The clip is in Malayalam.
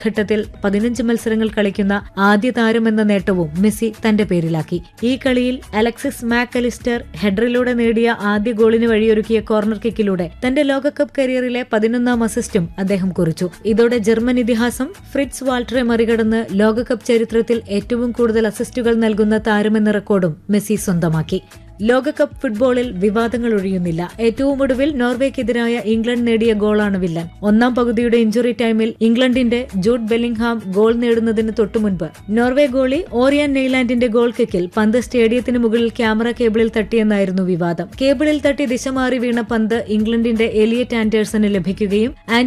ഘട്ടത്തിൽ പതിനഞ്ച് മത്സരങ്ങൾ കളിക്കുന്ന ആദ്യ താരമെന്ന നേട്ടവും മെസ്സി തന്റെ പേരിലാക്കി ഈ കളിയിൽ അലക്സിസ് മാക്കലിസ്റ്റർ ഹെഡറിലൂടെ നേടിയ ആദ്യ ഗോളിന് വഴിയൊരുക്കിയ കോർണർ കിക്കിലൂടെ തന്റെ ലോകകപ്പ് കരിയറിലെ പതിനൊന്നാം അസിസ്റ്റും അദ്ദേഹം കുറിച്ചു ഇതോടെ ജർമ്മൻ ഇതിഹാസം ഫ്രിറ്റ്സ് വാൾട്ടറെ മറികടന്ന് ലോകകപ്പ് ചരിത്രത്തിൽ ഏറ്റവും കൂടുതൽ അസിസ്റ്റുകൾ നൽകുന്ന താരമെന്ന റെക്കോർഡും മെസ്സി സ്വന്തമാക്കി ലോകകപ്പ് ഫുട്ബോളിൽ വിവാദങ്ങൾ ഒഴിയുന്നില്ല ഏറ്റവും ഒടുവിൽ നോർവേക്കെതിരായ ഇംഗ്ലണ്ട് നേടിയ ഗോളാണ് വില്ലൻ ഒന്നാം പകുതിയുടെ ഇഞ്ചുറി ടൈമിൽ ഇംഗ്ലണ്ടിന്റെ ജൂഡ് ബെല്ലിംഗ്ഹാം ഗോൾ നേടുന്നതിന് തൊട്ടുമുൻപ് നോർവേ ഗോളി ഓറിയൻ നെയ്ലാൻഡിന്റെ ഗോൾ കിക്കിൽ പന്ത് സ്റ്റേഡിയത്തിന് മുകളിൽ ക്യാമറ കേബിളിൽ തട്ടിയെന്നായിരുന്നു വിവാദം കേബിളിൽ തട്ടി ദിശ മാറി വീണ പന്ത് ഇംഗ്ലണ്ടിന്റെ എലിയറ്റ് ആൻഡേഴ്സന് ലഭിക്കുകയും